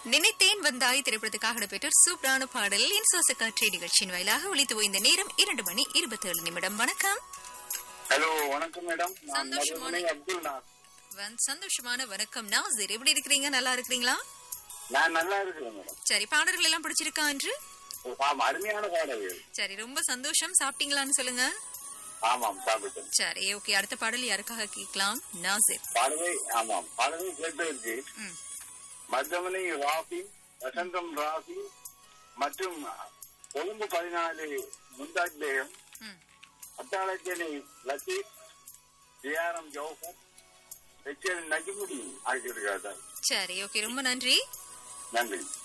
நினைத்தேன் வந்தாய் திரைப்படத்துக்காக நடைபெற்ற சூப்பரான பாடல் இன்சோச காற்றை நிகழ்ச்சியின் வாயிலாக ஒழித்து இந்த நேரம் இரண்டு மணி இருபத்தி ஏழு நிமிடம் வணக்கம் ஹலோ வணக்கம் மேடம் நான் சந்தோஷமான- மருதமலை அப்துல் நாஸ் வந்- சந்தோஷமான வணக்கம் நாசர் எப்படி இருக்கிறீங்க நல்லா இருக்கிறீங்களா நான் நல்லா இருக்கிறேன் மேடம் சரி பாடல்கள் எல்லாம் பிடிச்சிருக்கா என்று ஒரு ஆமா, அருமையான பாடல்கள் சரி ரொம்ப சந்தோஷம் சாப்பிட்டீங்களான்னு சொல்லுங்க ஆமாம் சாப்பிட்டேன் சரி ஓகே அடுத்த பாடல் யாருக்காக கேட்கலாம் நாசிர் பாடலை ஆமாம் பாடலை கேட்டதற்கு ம். மருதமலை ராஃபி வசந்தம் ராஃபி மற்றும் கொழும்பு பதினாலு முந்தாஜ் பேகம் ம். Attalaichenai Latheef GRM Jaufar H L Najimudi ஆகியிருக்கிறார்கள் சரி ஓகே ரொம்ப நன்றி நன்றி